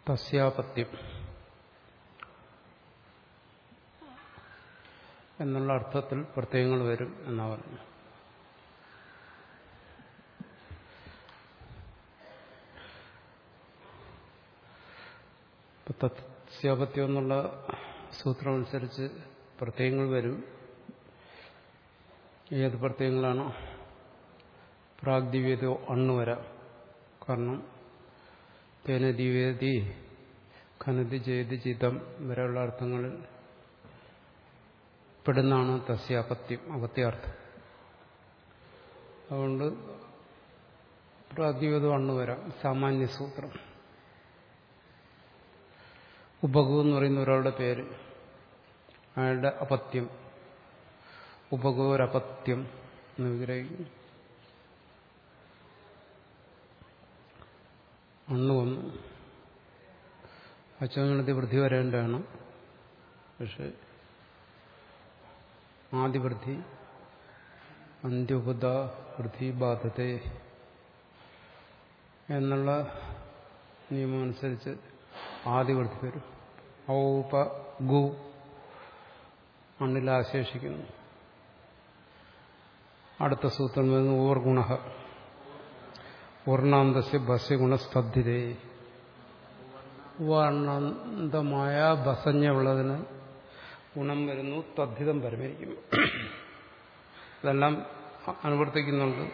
തസ്യാപത്യം എന്നുള്ള അർത്ഥത്തിൽ പ്രത്യയങ്ങൾ വരും എന്നാ പറഞ്ഞു തസ്യാപത്യം എന്നുള്ള സൂത്രം അനുസരിച്ച് പ്രത്യയങ്ങൾ വരും ഏത് പ്രത്യയങ്ങളാണോ പ്രാഗ്ദിവേദോ അണ്ണ് വരാം കാരണം തേന ദിവ്യതി ഖനതി ചെയ്തി ചിതം വരെയുള്ള അർത്ഥങ്ങളിൽ പെടുന്നതാണ് തസ്യാപത്യം അപത്യാർത്ഥം അതുകൊണ്ട് പ്രാഗ്ദിവേദം അണ്ണ് വരാം സാമാന്യ സൂത്രം ഉപകു എന്ന് പറയുന്ന ഒരാളുടെ പേര് അയാളുടെ അപത്യം ഉപകോരപത്യം എന്ന് വിഗ്രഹിക്കുന്നു അന്ന് വന്നു അച്ചങ്ങനത്തി വൃദ്ധി വരേണ്ടതാണ് പക്ഷെ ആദിവൃദ്ധി അന്ത്യോപദ വൃദ്ധി ബാധത്തെ എന്നുള്ള നിയമം അനുസരിച്ച് ആദിവൃദ്ധി വരും ഔപ ഗു മണ്ണിൽ ആശേഷിക്കുന്നു അടുത്ത സൂത്രം വരുന്നത് ഓർഗുണ വർണ്ണാന്തസ്യ ഭസ്യഗുണസ്തബ്ധിതേ വർണ്ണാന്തമായ ബസഞ്ഞുള്ളതിന് ഗുണം വരുന്നു തദ്ധിതം പരമരിക്കുന്നു ഇതെല്ലാം അനുവർത്തിക്കുന്നുണ്ട്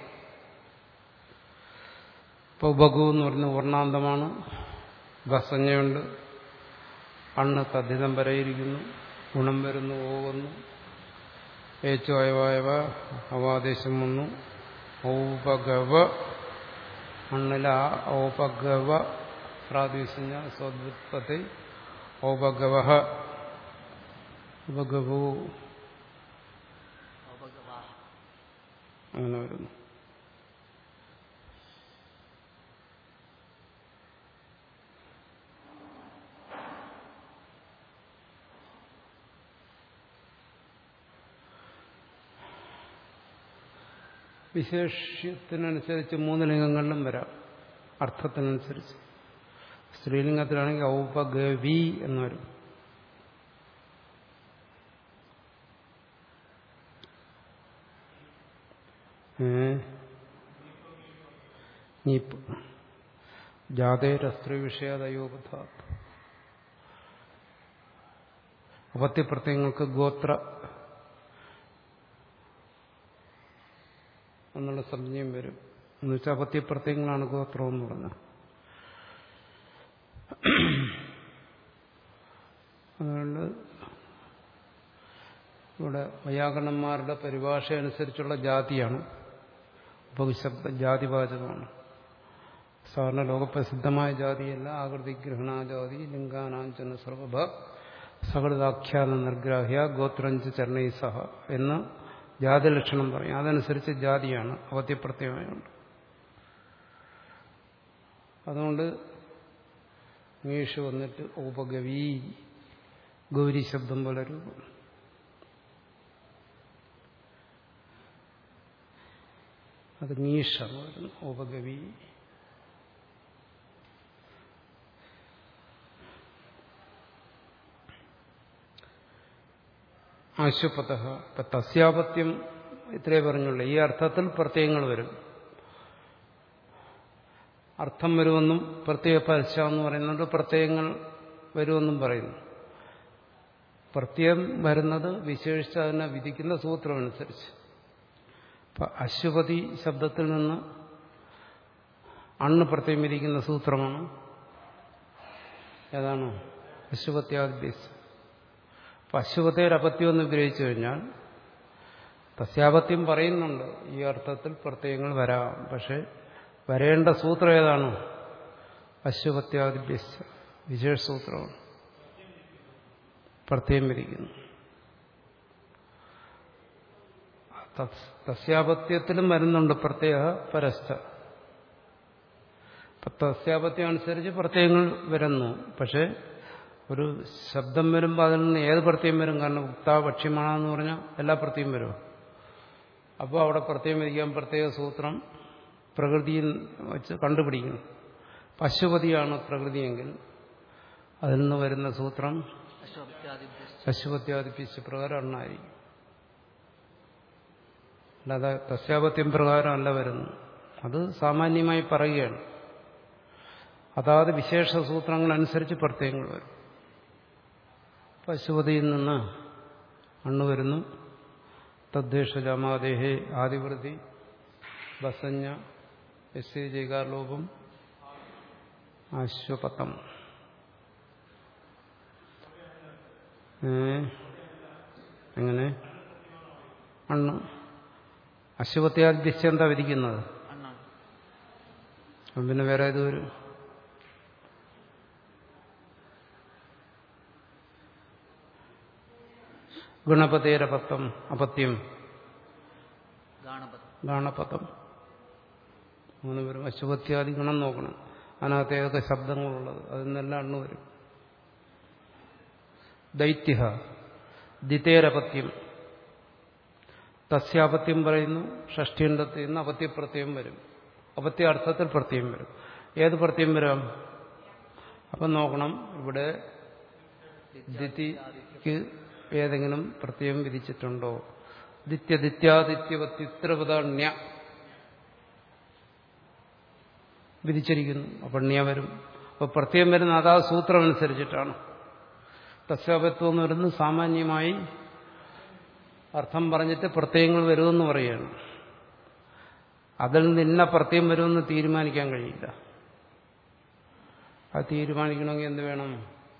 ഇപ്പോൾ ബഹു എന്ന് പറയുന്ന വർണ്ണാന്തമാണ് ബസഞ്ഞയുണ്ട് അണ്ണ് തദ്ധിതം പരയിരിക്കുന്നു ഗുണം വരുന്നു ഓവുന്നു ഏച്ചു അയവായവ അവാദേശം വന്നു ഔപഗവ മണ്ണില ഔപഗവ പ്രാദേശിക സ്വദ്പത്തി ഔപഗവ ഉപഗവു അങ്ങനെ വരുന്നു വിശേഷ്യത്തിനനുസരിച്ച് മൂന്ന് ലിംഗങ്ങളിലും വരാം അർത്ഥത്തിനനുസരിച്ച് സ്ത്രീലിംഗത്തിലാണെങ്കിൽ ഔപഗവി എന്ന് വരും നീപ്പ് ജാതേരസ്ത്രീ വിഷയതയോപഥ അപത്യപ്രത്യങ്ങൾക്ക് ഗോത്ര എന്നുള്ള സംജ്ഞയും വരും എന്ന് വെച്ചാൽ അപത്യപ്രത്യങ്ങളാണ് ഗോത്രം എന്ന് പറഞ്ഞത് അതുകൊണ്ട് ഇവിടെ വൈയാകരണന്മാരുടെ പരിഭാഷ അനുസരിച്ചുള്ള ജാതിയാണ് ഉപശബ്ദ ജാതിവാചകമാണ് സാധാരണ ലോകപ്രസിദ്ധമായ ജാതിയല്ല ആകൃതി ഗ്രഹണാജാതി ലിംഗാനാഞ്ചന സർവഭ സകൃതാഖ്യാന നിർഗ്രാഹ്യ ഗോത്രഞ്ച് ചരണൈ സഹ എന്ന് ജാതി ലക്ഷണം പറയും അതനുസരിച്ച് ജാതിയാണ് അവത്യപ്രത്യമായുണ്ട് അതുകൊണ്ട് ഇംഗ്ലീഷ് വന്നിട്ട് ഉപഗവി ഗൗരി ശബ്ദം പോലെ രൂപം അത് മീഷാണ് വരുന്നത് ഉപഗവി ആശുപത ഇപ്പൊ തസ്യാപത്യം ഇത്രേ പറഞ്ഞുള്ളൂ ഈ അർത്ഥത്തിൽ പ്രത്യയങ്ങൾ വരും അർത്ഥം വരുമെന്നും പ്രത്യയ പരശ എന്ന് പറയുന്നുണ്ട് പ്രത്യയങ്ങൾ വരുമെന്നും പറയുന്നു പ്രത്യയം വരുന്നത് വിശേഷിച്ച് അതിനെ വിധിക്കുന്ന സൂത്രമനുസരിച്ച് ഇപ്പൊ അശ്വപതി ശബ്ദത്തിൽ നിന്ന് അണ്ണ് പ്രത്യം വിധിക്കുന്ന സൂത്രമാണ് ഏതാണ് അശ്വപത്യാദ്യസ് അപ്പൊ അശ്വപതയുടെ അപത്യം എന്ന് ഗ്രഹിച്ചു കഴിഞ്ഞാൽ തസ്യാപത്യം പറയുന്നുണ്ട് ഈ അർത്ഥത്തിൽ പ്രത്യയങ്ങൾ വരാം പക്ഷെ വരേണ്ട സൂത്രം ഏതാണ് അശ്വപത്യാദിഭ്യസ് വിശേഷ സൂത്രമാണ് പ്രത്യയം വിധിക്കുന്നു തസ്യാപത്യത്തിലും വരുന്നുണ്ട് പ്രത്യേക പരസ്ഥ തസ്യാപത്യം അനുസരിച്ച് പ്രത്യയങ്ങൾ വരുന്നു പക്ഷെ ഒരു ശബ്ദം വരുമ്പോൾ അതിൽ നിന്ന് ഏത് പ്രത്യം വരും കാരണം ഉക്ത ഭക്ഷ്യമാണെന്ന് പറഞ്ഞാൽ എല്ലാ പ്രത്യം വരും അപ്പോൾ അവിടെ പ്രത്യം വിധിക്കാൻ പ്രത്യേക സൂത്രം പ്രകൃതിയിൽ വെച്ച് കണ്ടുപിടിക്കണം പശുപതിയാണ് പ്രകൃതിയെങ്കിൽ അതിൽ നിന്ന് വരുന്ന സൂത്രം അശ്വത്യാദിഭ്യശ്ച പശുപത്യാദിപ്പിച്ച പ്രകാരം എണ്ണായിരിക്കും അല്ലാതെ തസ്യാപത്യം പ്രകാരം അല്ല വരുന്നു അത് സാമാന്യമായി പറയുകയാണ് അതാത് വിശേഷ സൂത്രങ്ങൾ അനുസരിച്ച് പ്രത്യയങ്ങൾ വരും പശുപതിയിൽ നിന്ന് അണ്ണു വരുന്നു തദ്ദേശ ജാമാദേഹേ ആദിവൃതി ബസഞ്ഞ എസ് ജൈകാർലോപം അശ്വപത്തം ഏ എങ്ങനെ അണ്ണു അശ്വത്യാദിശ്യ എന്താ വിധിക്കുന്നത് അണ്ണാണ് അപ്പം പിന്നെ വേറെ ഏത് വരും ഗുണപതേരപത്തം അപത്യം ഗാണപദം ഗാണപദം അങ്ങനെ വരും അശുഭത്യാദി ഗുണം നോക്കണം അതിനകത്ത് ഏതൊക്കെ ശബ്ദങ്ങളുള്ളത് അതിൽ നിന്നെല്ലാം എണ്ണ വരും ദൈത്യ ദിതേരപത്യം തസ്യാപത്യം പറയുന്നു ഷഷ്ടിയണ്ടത്തിൽ നിന്ന് അപത്യപ്രത്യം വരും അപത്യ അർത്ഥത്തിൽ പ്രത്യം വരും ഏത് പ്രത്യം വരാം അപ്പം നോക്കണം ഇവിടെ ദിതിക്ക് ഏതെങ്കിലും പ്രത്യം വിധിച്ചിട്ടുണ്ടോ ദിത്യദിത്യാദിത്യവത്യുത്തരപദാണ്യ വിധിച്ചിരിക്കുന്നു അപ്പം ണ്യ വരും അപ്പൊ പ്രത്യം വരുന്ന അതാ സൂത്രം അനുസരിച്ചിട്ടാണ് തസ്യാപത്വം എന്ന് പറയുന്നത് സാമാന്യമായി അർത്ഥം പറഞ്ഞിട്ട് പ്രത്യയങ്ങൾ വരുമെന്ന് പറയുകയാണ് അതിൽ നിന്ന പ്രത്യം വരുമെന്ന് തീരുമാനിക്കാൻ കഴിയില്ല അത് തീരുമാനിക്കണമെങ്കിൽ എന്ത് വേണം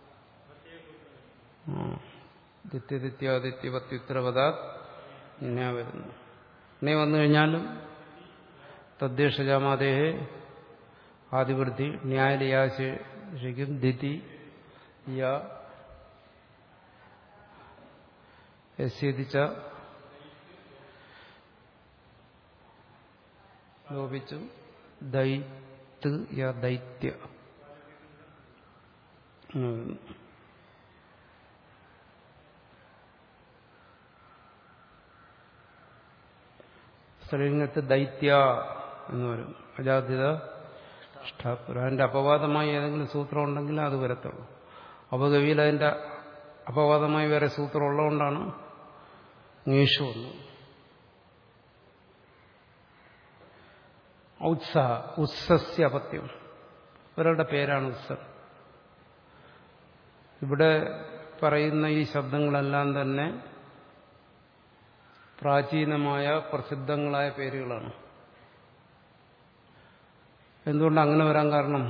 ദിത്യദിത്യാദിത്യവത്യുത്തരപദാ ഇന്ന വരുന്നു ഇന്നെ വന്നു കഴിഞ്ഞാലും തദ്ദേശജാമാദേഹേ ആദിവൃത്തി ന്യായാലയാശേഷിക്കും ദിതി യ യസ്യതിച്ച ലോപിച്ചു ദൈത്ത് യ ദൈത്യ ഉം. സ്ത്രീലിംഗത്ത് ദൈത്യ എന്ന് വരും അജാദ്യത ഷ്ടാപുര അതിന്റെ അപവാദമായി ഏതെങ്കിലും സൂത്രം ഉണ്ടെങ്കിൽ അത് വരത്തുള്ളൂ അപകവിയിൽ അതിന്റെ അപവാദമായി വേറെ സൂത്രം ഉള്ളതുകൊണ്ടാണ് നീഷു വന്നത് ഔത്സഹ ഉത്സസ്യ അപത്യം ഒരാളുടെ പേരാണ് ഉത്സവം ഇവിടെ പറയുന്ന ഈ ശബ്ദങ്ങളെല്ലാം തന്നെ പ്രാചീനമായ പ്രസിദ്ധങ്ങളായ പേരുകളാണ് എന്തുകൊണ്ട് അങ്ങനെ വരാൻ കാരണം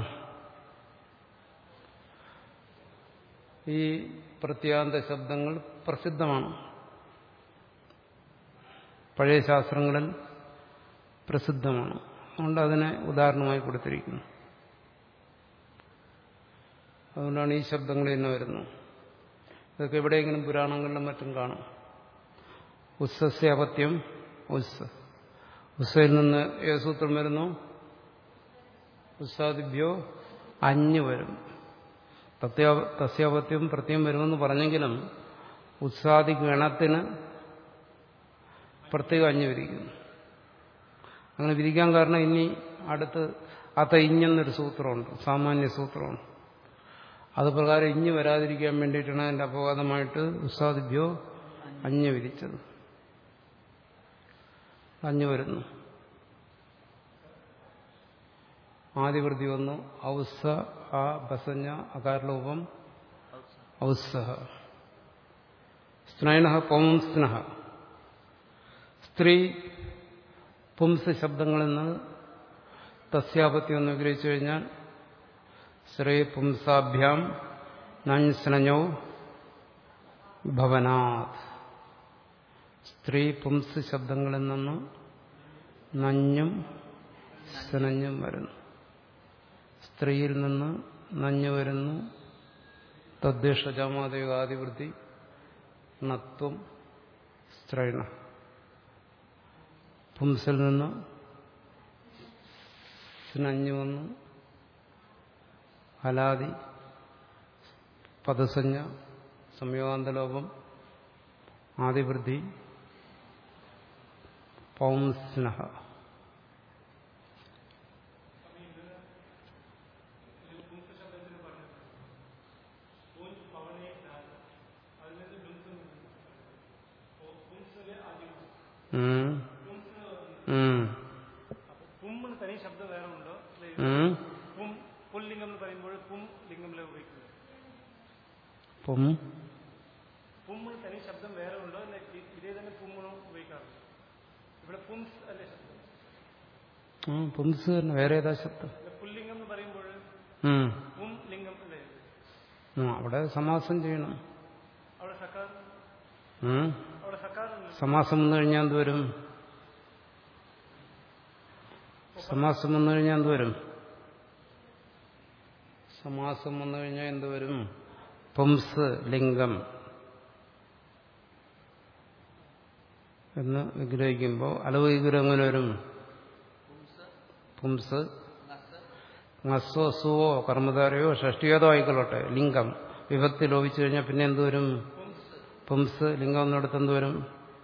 ഈ പ്രത്യാന്ത ശബ്ദങ്ങൾ പ്രസിദ്ധമാണ് പഴയ ശാസ്ത്രങ്ങളിൽ പ്രസിദ്ധമാണ് അതുകൊണ്ട് അതിനെ ഉദാഹരണമായി കൊടുത്തിരിക്കുന്നു അതുകൊണ്ടാണ് ഈ ശബ്ദങ്ങൾ തന്നെ വരുന്നത് ഇതൊക്കെ എവിടെയെങ്കിലും പുരാണങ്ങളിലും മറ്റും കാണും ഉസ്സസ്യ അപത്യം ഉസ് ഉസ്സയിൽ നിന്ന് ഏത് സൂത്രം വരുന്നു ഉസ്സാദിഭ്യോ അഞ്ഞ് വരും തത്യാ- തസ്യാപത്യം പ്രത്യം വരുമെന്ന് പറഞ്ഞെങ്കിലും ഉത്സാദി ഗണത്തിന് പ്രത്യേകം അഞ്ഞ് വിരിക്കുന്നു അങ്ങനെ വിരിക്കാൻ കാരണം ഇനി അടുത്ത് അത ഇഞ്ഞെന്നൊരു സൂത്രമുണ്ട് സാമാന്യ സൂത്രമാണ് അത് പ്രകാരം ഇഞ്ഞ് വരാതിരിക്കാൻ വേണ്ടിയിട്ടാണ് അതിന്റെ അപവാദമായിട്ട് ഉസ്സാദിഭ്യോ അഞ്ഞ് വിരിച്ചത് അഞ്ഞു വരുന്നു ആദിവൃത്തി വന്നു ഔസ ആ ബസഞ്ഞ അകാരലോപം ഔസഹ സ്നൈന പൗംസ്ന സ്ത്രീ പുംസ് ശബ്ദങ്ങളിൽ നിന്ന് തസ്യാപത്തി എന്ന് വിഗ്രഹിച്ചു കഴിഞ്ഞാൽ ശ്രീ പുംസാഭ്യാം നഞ്സ്നഞ്ഞോ ഭവനാത് സ്ത്രീ പുംസ് ശബ്ദങ്ങളിൽ നിന്ന് നഞ്ഞും സ്നഞ്ഞും വരുന്നു സ്ത്രീയിൽ നിന്ന് നഞ്ഞു വരുന്നു തദ്ദേശജാമാദേവാദിവൃത്തി ണത്വം സ്ത്രൈണ പുംസിൽ നിന്ന് സ്നഞ്ഞു വന്നു ഹലാദി പദസഞ്ജ സംയോഗാന്തലോപം ആദിവൃദ്ധി പൗംസ്നഹ പും പുമ്മിന് തനി ശബ്ദം വേറെ ഉണ്ടോ അല്ലെ ഇ- ഇതേ തന്നെ പുമ്മിനും ഉപയോഗിക്കാറുണ്ട് ഇവിടെ പുംസ് അല്ലേ ശബ്ദം ആ, പുംസ് തന്നെ വേറെ ഏതാ ശബ്ദം ഇവിടെ പുല്ലിംഗം എന്ന് പറയുമ്പോൾ ഉം. പും ലിംഗം അല്ലേ ആ, അവിടെ സമാസം ചെയ്യണം അവിടെ സക്കാർ ഉം. അവിടെ സക്കാറുണ്ട് സമാസം വന്നു കഴിഞ്ഞാൽ എന്ത് വരും സമാസം വന്നു കഴിഞ്ഞാൽ എന്ത് വരും സമാസം വന്നു കഴിഞ്ഞാൽ എന്ത് വരും പുംസ് ലിംഗം എന്ന് വിഗ്രഹിക്കുമ്പോൾ അലവ് വിഗ്രഹം എങ്ങനെ വരും പുംസ് ngസ്സോ സുവോ കർമ്മധാരയോ ഷഷ്ടിയോതോ ആയിക്കൊള്ളട്ടെ ലിംഗം വിഭക്തി ലോപിച്ചു കഴിഞ്ഞാൽ പിന്നെ എന്ത് വരും പുംസ് ലിംഗം എന്നിടത്ത് എന്ത് വരും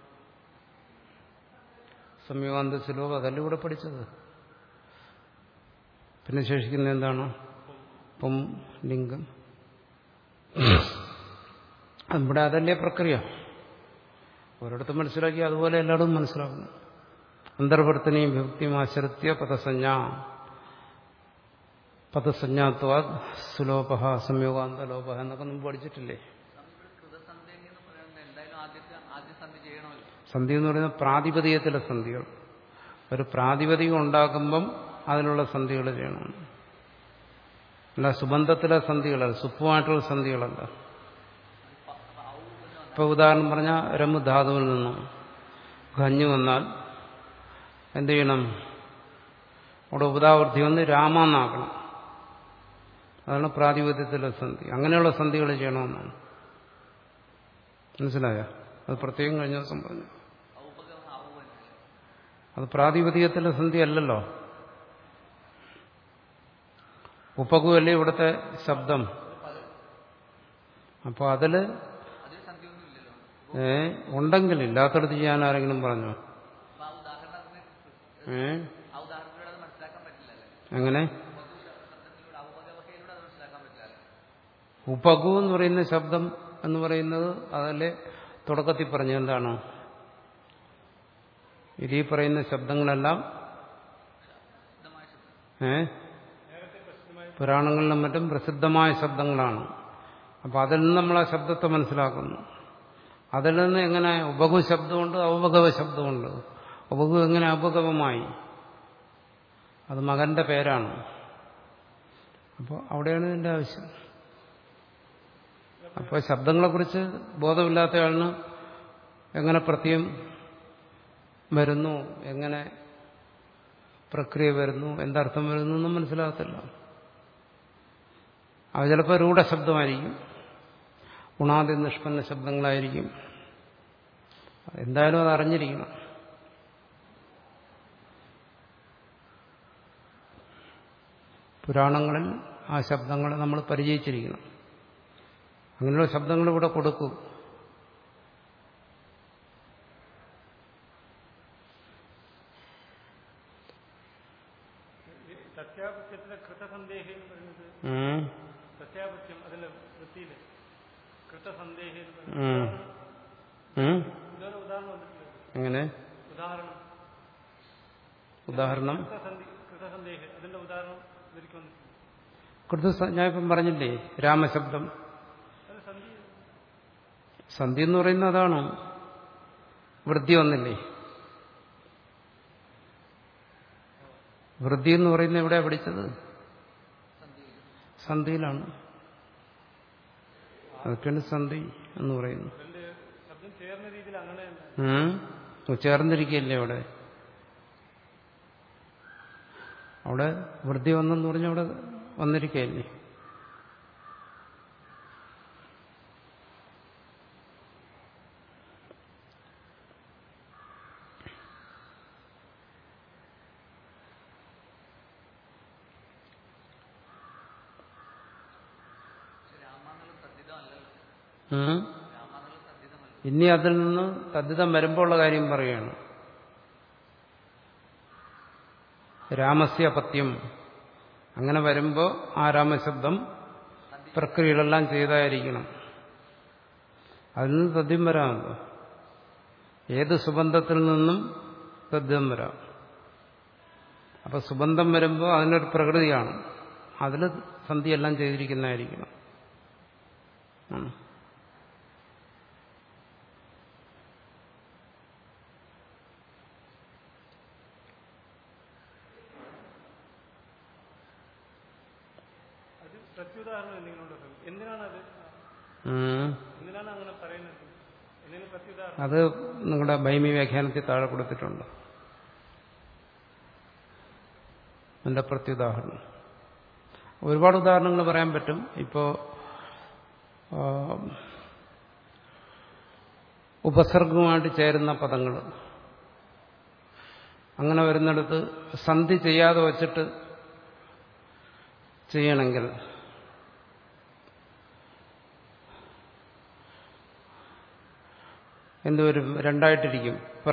സംയോഗാന്ത ശ്ലോകം അതല്ലേ ഇവിടെ പഠിച്ചത് പിന്നെ ശേഷിക്കുന്ന എന്താണ് പും ലിംഗം ഇവിടെ അതല്ലേ പ്രക്രിയ ഒരിടത്തും മനസ്സിലാക്കി അതുപോലെ എല്ലായിടും മനസ്സിലാക്കുന്നു അന്തർവർത്തനയും വിഭക്തിയും ആശ്രത്യ പദസഞ്ജ പദസഞ്ജാത്വാ സുലോപ സംയോഗാന്ത ലോപ എന്നൊക്കെ നമ്മൾ പഠിച്ചിട്ടില്ലേ കൃതസന്ധി എന്ന് പറയുന്നത് എന്തായാലും ആദ്യത്തെ ആദ്യ സന്ധി ചെയ്യണമല്ലോ സന്ധി എന്ന് പറയുന്നത് പ്രാതിപതികത്തിലെ സന്ധികൾ ഒരു പ്രാതിപതികം ഉണ്ടാക്കുമ്പം അതിനുള്ള സന്ധികൾ ചെയ്യണം അല്ല സുബന്ധത്തിലെ സന്ധികളല്ല സുപ്പമായിട്ടുള്ള സന്ധികളല്ല ഇപ്പൊ ഉദാഹരണം പറഞ്ഞാൽ രമു ധാതുവിൽ നിന്നും ഖഞ്ഞു വന്നാൽ എന്ത് ചെയ്യണം അവിടെ ഉപതാവൃത്തി വന്ന് രാമാന്നാക്കണം അതാണ് പ്രാതിപത്യത്തിലെ സന്ധി അങ്ങനെയുള്ള സന്ധികൾ ചെയ്യണമെന്നാണ് മനസ്സിലായോ അത് പ്രത്യേകം കഴിഞ്ഞ ദിവസം പറഞ്ഞു അത് പ്രാതിപതികത്തിലെ സന്ധി അല്ലല്ലോ ഉപകുവല്ലേ ഇവിടുത്തെ ശബ്ദം അപ്പൊ അതില് അതിൽ സന്ധിയൊന്നും ഇല്ലല്ലോ ഏ ഉണ്ടെങ്കിൽ ഇല്ലാത്തടത്ത് ചെയ്യാൻ ആരെങ്കിലും പറഞ്ഞു അപ്പൊ ആ ഉദാഹരണത്തിന് ഏ ആ ഉദാഹരണത്തിലൂടെ അത് മനസ്സിലാക്കാൻ പറ്റില്ലല്ലേ എങ്ങനെ ശബ്ദത്തിലൂടെ ഔപകവകയിലൂടെ അത് മനസ്സിലാക്കാൻ പറ്റില്ലല്ലേ ഉപകു എന്ന് പറയുന്ന ശബ്ദം എന്ന് പറയുന്നത് അതല്ലേ തുടക്കത്തിൽ പറഞ്ഞ എന്താണ് ഇതീ പറയുന്ന ശബ്ദങ്ങളെല്ലാം ഏ പുരാണങ്ങളിലും മറ്റും പ്രസിദ്ധമായ ശബ്ദങ്ങളാണ് അപ്പൊ അതിൽ നിന്ന് നമ്മൾ ആ ശബ്ദത്തെ മനസ്സിലാക്കുന്നു അതിൽ നിന്ന് എങ്ങനെ ഉപകു ശബ്ദമുണ്ട് ഔപകവ ശബ്ദമുണ്ട് ഉപകു എങ്ങനെ അപകവമായി അത് മകന്റെ പേരാണ് അപ്പോൾ അവിടെയാണ് ഇതിന്റെ ആവശ്യം അപ്പോൾ ശബ്ദങ്ങളെക്കുറിച്ച് ബോധമില്ലാത്തയാളിന് എങ്ങനെ പ്രത്യം വരുന്നു എങ്ങനെ പ്രക്രിയ വരുന്നു എന്തർത്ഥം വരുന്നു എന്നും മനസ്സിലാകത്തില്ല അത് ചിലപ്പോൾ രൂഢശബ്ദമായിരിക്കും ഗുണാദി നിഷ്പന്ന ശബ്ദങ്ങളായിരിക്കും എന്തായാലും അത് അറിഞ്ഞിരിക്കണം പുരാണങ്ങളിൽ ആ ശബ്ദങ്ങൾ നമ്മൾ പരിചയിച്ചിരിക്കണം അങ്ങനെയുള്ള ശബ്ദങ്ങൾ ഇവിടെ കൊടുക്കും സത്യാപത്യത്തിലെ കൃതസന്ദേഹം എന്ന് പറയുന്നത് ഉം. സത്യാപത്യം അതിന്റെ വൃത്തിയില് കൃതസന്ദേഹം എന്ന് ഉം. പറയുന്നത് ഉം. ഇതൊരു ഉദാഹരണം വന്നിട്ടില്ല എങ്ങനെ ഉദാഹരണം ഉദാഹരണം കൃതസന്ധി കൃതസന്ദേഹം അതിന്റെ ഉദാഹരണം ഇവർക്ക് വന്നിട്ടില്ല കൃത്യ ഞാൻ ഇപ്പം പറഞ്ഞില്ലേ രാമശബ്ദം അത് സന്ധി സന്ധി എന്ന് പറയുന്നത് അതാണ് വൃദ്ധി വന്നില്ലേ വൃദ്ധി എന്ന് പറയുന്നത് എവിടെയാ പഠിച്ചത് സന്ധിയിലാണ് അതൊക്കെയാണ് സന്ധി എന്ന് പറയുന്നത് രണ്ട് ശബ്ദം ചേർന്ന രീതിയിൽ അങ്ങനെ തന്നെ ഉം. ചേർന്നിരിക്കുകയല്ലേ അവിടെ അവിടെ വൃദ്ധി വന്നെന്ന് പറഞ്ഞാൽ അവിടെ വന്നിരിക്കുകയല്ലേ രാമാന്നുള്ള സദ്ധിതമല്ലല്ലോ ഉം. രാമാന്നുള്ള സദ്ധിതമല്ല ഇനി അതിൽ നിന്ന് തദ്ധിതം വരുമ്പോൾ ഉള്ള കാര്യം പറയുകയാണ് രാമസ്യ പത്യം അങ്ങനെ വരുമ്പോൾ ആ രാമശബ്ദം പ്രക്രിയകളെല്ലാം ചെയ്തായിരിക്കണം അതിൽ നിന്ന് തദ്യം വരാമല്ലോ ഏത് സുബന്ധത്തിൽ നിന്നും തദ്യം വരാം അപ്പൊ സുബന്ധം വരുമ്പോൾ അതിനൊരു പ്രകൃതിയാണ് അതിൽ സന്ധിയെല്ലാം ചെയ്തിരിക്കുന്നതായിരിക്കണം ആണ് എന്തിനാണ് അത് ഉം. എന്തിനാണ് അങ്ങനെ പറയുന്നത് എന്തിനു പ്രത്യുദാഹരണം അത് നിങ്ങളുടെ ഭൈമി വ്യാഖ്യാനത്തിൽ താഴെ കൊടുത്തിട്ടുണ്ട് അതിന്റെ പ്രത്യുദാഹരണം ഒരുപാട് ഉദാഹരണങ്ങൾ പറയാൻ പറ്റും ഇപ്പോ ആ, ഉപസർഗവുമായിട്ട് ചേരുന്ന പദങ്ങൾ അങ്ങനെ വരുന്നിടത്ത് സന്ധി ചെയ്യാതെ വച്ചിട്ട് ചെയ്യണമെങ്കിൽ എന്തുവരും രണ്ടായിട്ടിരിക്കും പ്ര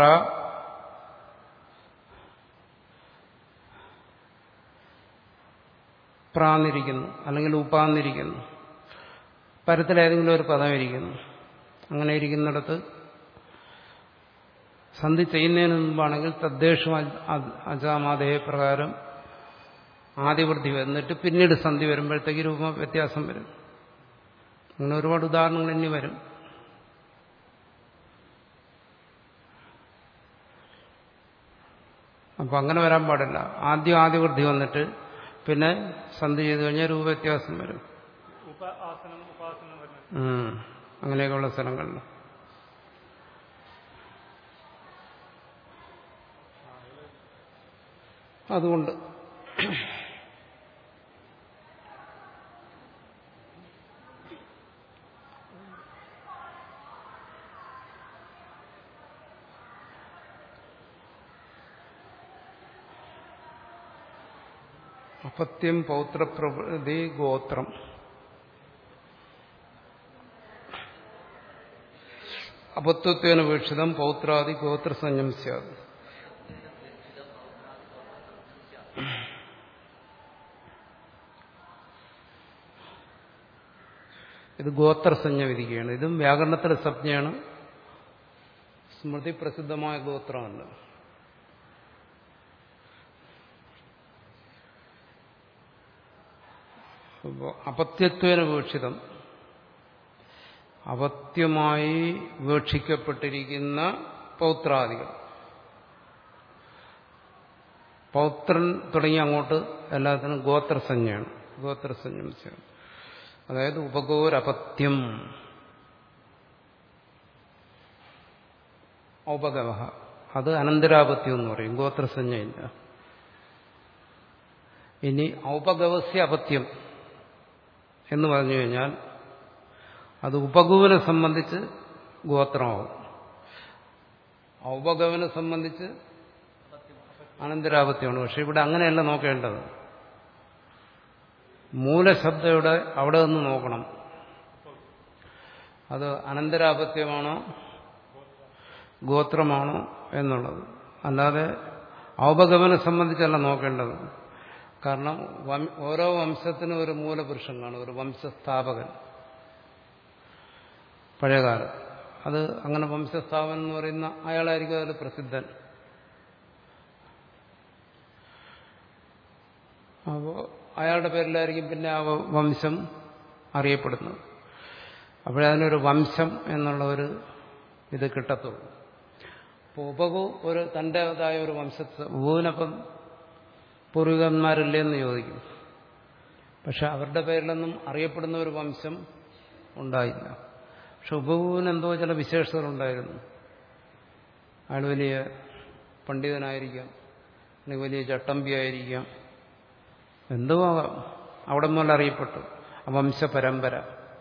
പ്രാന്നിരിക്കുന്നു അല്ലെങ്കിൽ ഉപ്പാന്നിരിക്കുന്നു പരത്തിലേതെങ്കിലും ഒരു പദം ഇരിക്കുന്നു അങ്ങനെ ഇരിക്കുന്നിടത്ത് സന്ധി ചെയ്യുന്നതിന് മുമ്പാണെങ്കിൽ തദ്ദേശം അജാമാതയെ പ്രകാരം ആദ്യവൃദ്ധി വന്നിട്ട് പിന്നീട് സന്ധി വരുമ്പോഴത്തേക്ക് രൂപ വ്യത്യാസം വരും അങ്ങനെ ഒരുപാട് ഉദാഹരണങ്ങൾ ഇനി വരും അപ്പൊ അങ്ങനെ വരാൻ പാടില്ല ആദ്യം ആദ്യവൃദ്ധി വന്നിട്ട് പിന്നെ സന്ധി ചെയ്ത് കഴിഞ്ഞാൽ രൂപവ്യത്യാസം വരും ഉപ ആസനം ഉപാസനം വരുന്നത് ഉം. അങ്ങനെയൊക്കെയുള്ള സ്ഥലങ്ങളിൽ അതുകൊണ്ട് അപത്യം പൗത്രപ്രവൃതി ഗോത്രം അപത്വത്വേന വീക്ഷിതം പൗത്രാദി ഗോത്രസഞ്ജം സ്യാത് ഇത് ഗോത്രസഞ്ജ വിധിക്കുകയാണ് ഇതും വ്യാകരണത്തിലെ സംജ്ഞയാണ് സ്മൃതി പ്രസിദ്ധമായ ഗോത്രമല്ല അപ്പോ അപത്യത്വേന വീക്ഷിതം അപത്യമായി വീക്ഷിക്കപ്പെട്ടിരിക്കുന്ന പൗത്രാദികൾ പൗത്രൻ തുടങ്ങി അങ്ങോട്ട് എല്ലാത്തിനും ഗോത്രസഞ്ജയാണ് ഗോത്രസഞ്ജം ചേർന്ന്. അതായത് ഉപഗോരപത്യം ഔപഗവ അത് അനന്തരാപത്യം എന്ന് പറയും ഗോത്രസഞ്ജയില്ല ഇനി ഔപഗവസ്യ അപത്യം എന്ന് പറഞ്ഞു കഴിഞ്ഞാൽ അത് ഉപഗുവിനെ സംബന്ധിച്ച് ഗോത്രമാവും ഔപഗവനെ സംബന്ധിച്ച് അനന്തരാപത്യമാണ് പക്ഷെ ഇവിടെ അങ്ങനെയല്ല നോക്കേണ്ടത് മൂലശബ്ദം ഇവിടെ അവിടെ നിന്ന് നോക്കണം അത് അനന്തരാപത്യമാണോ ഗോത്രമാണോ എന്നുള്ളത് അല്ലാതെ ഔപഗമനെ സംബന്ധിച്ചല്ല നോക്കേണ്ടത് കാരണം വം- ഓരോ വംശത്തിനും ഒരു മൂലപുരുഷൻ കാണും ഒരു വംശസ്ഥാപകൻ പഴയകാലം അത് അങ്ങനെ വംശസ്ഥാപനം എന്ന് പറയുന്ന അയാളായിരിക്കും അതിൽ പ്രസിദ്ധൻ അപ്പോൾ അയാളുടെ പേരിലായിരിക്കും പിന്നെ ആ വ- വംശം അറിയപ്പെടുന്നത് അപ്പോഴതിനൊരു വംശം എന്നുള്ള ഒരു ഇത് കിട്ടത്തുള്ളൂ അപ്പോൾ ഉപകു ഒരു തൻ്റെതായ ഒരു വംശത്തെ ഉപവിനപ്പം പൂർവികന്മാരില്ലേ എന്ന് ചോദിക്കും പക്ഷെ അവരുടെ പേരിലൊന്നും അറിയപ്പെടുന്ന ഒരു വംശം ഉണ്ടായില്ല പക്ഷെ ഉപകുവിന് എന്തോ ചില വിശേഷതകളുണ്ടായിരുന്നു അയാൾ വലിയ പണ്ഡിതനായിരിക്കാം അല്ലെങ്കിൽ വലിയ ചട്ടമ്പി ആയിരിക്കാം എന്തോ ആകാം അവിടെ മുതൽ അറിയപ്പെട്ടു ആ വംശപരമ്പര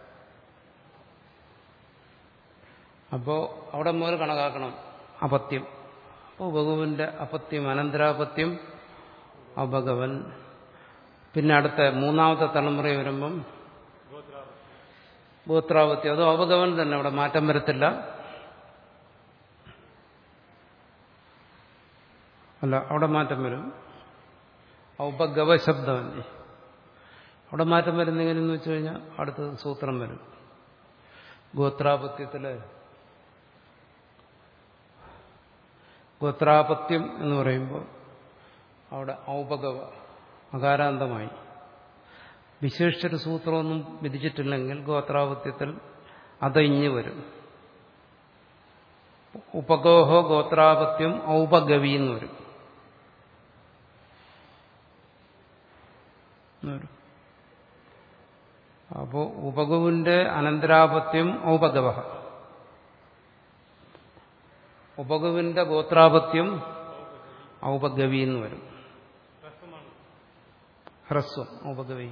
അപ്പോൾ അവിടെ മുതൽ കണക്കാക്കണം അപത്യം അപ്പോൾ ഉപകുവിന്റെ അപത്യം അനന്തരാപത്യം അപഗവൻ പിന്നെ അടുത്ത മൂന്നാമത്തെ തലമുറ വരുമ്പം ഗോത്രാപത്യം അത് അപഗവൻ തന്നെ അവിടെ മാറ്റം വരത്തില്ല അല്ല അവിടെ മാറ്റം വരും ഔപഗവ ശബ്ദമല്ലേ അവിടെ മാറ്റം വരുന്നെങ്ങനെയെന്ന് വെച്ച് കഴിഞ്ഞാൽ അടുത്ത സൂത്രം വരും ഗോത്രാപത്യത്തില് ഗോത്രാപത്യം എന്ന് പറയുമ്പോൾ അവിടെ ഔപഗവ അകാരാന്തമായി വിശേഷിച്ചൊരു സൂത്രമൊന്നും വിധിച്ചിട്ടില്ലെങ്കിൽ ഗോത്രാപത്യത്തിൽ അതയിഞ്ഞ് വരും ഉപഗോഹോ ഗോത്രാപത്യം ഔപഗവി എന്ന് വരും എന്ന് വരും. അപ്പോൾ ഉപഗുവിന്റെ അനന്തരാപത്യം ഔപഗവ ഉപഗുവിന്റെ ഗോത്രാപത്യം ഔപഗവി എന്ന് വരും ഹ്രസ്വമാണ് ഹ്രസ്വം ഔപഗവി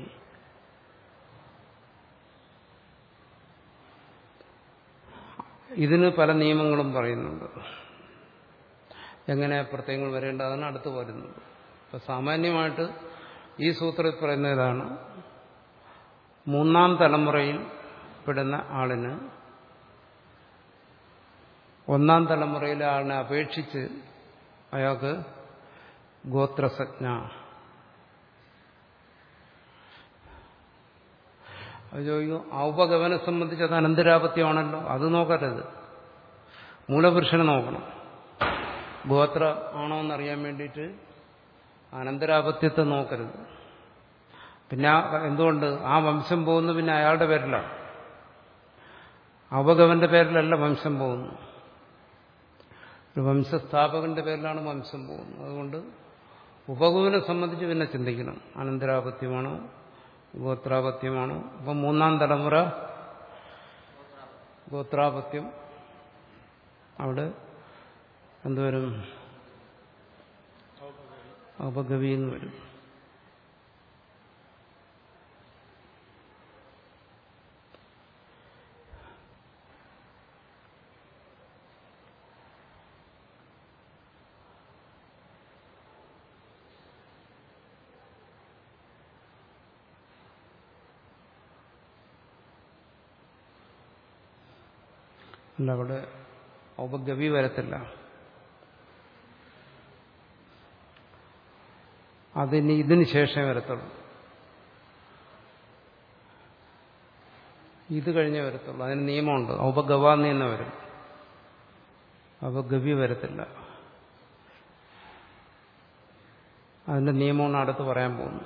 ഇതിന് പല നിയമങ്ങളും പറയുന്നുണ്ട് എങ്ങനെ പ്രത്യയങ്ങൾ വരേണ്ടതാണ് അടുത്ത് വരുന്നത് ഇപ്പൊ സാമാന്യമായിട്ട് ഈ സൂത്രത്തിൽ പറയുന്ന ഇതാണ് മൂന്നാം തലമുറയിൽ പെടുന്ന ആളിന് ഒന്നാം തലമുറയിലെ ആളിനെ അപേക്ഷിച്ച് അയാൾക്ക് ഗോത്രസജ്ഞ അത് ചോദിക്കും ഔപഗവനെ സംബന്ധിച്ച് അത് അനന്തരാപത്യമാണല്ലോ അത് നോക്കരുത് മൂലപുരുഷനെ നോക്കണം ഗോത്ര ആണോ എന്നറിയാൻ വേണ്ടിയിട്ട് അനന്തരാപത്യത്തെ നോക്കരുത് പിന്നെ ആ- എന്തുകൊണ്ട് ആ വംശം പോകുന്നത് പിന്നെ അയാളുടെ പേരിലാണ് ഔപഗവന്റെ പേരിലല്ല വംശം പോകുന്നു ഒരു വംശസ്ഥാപകന്റെ പേരിലാണ് വംശം പോകുന്നത് അതുകൊണ്ട് ഉപഗുവിനെ സംബന്ധിച്ച് പിന്നെ ചിന്തിക്കണം അനന്തരാപത്യമാണോ ഗോത്രാപത്യമാണോ അപ്പം മൂന്നാം തലമുറ ഗോത്രാപത്യം അവിടെ എന്തുവരും അപഗവി എന്ന് വരും അല്ല അവിടെ ഔപഗവി വരത്തില്ല അതിന് ഇതിന് ശേഷമേ വരത്തുള്ളൂ ഇത് കഴിഞ്ഞേ വരത്തുള്ളൂ അതിന് നിയമമുണ്ട് ഔപഗവാന്ന് തന്നെ വരും ഔപഗവി വരത്തില്ല അതിന്റെ നിയമമാണ് അടുത്ത് പറയാൻ പോകുന്നത്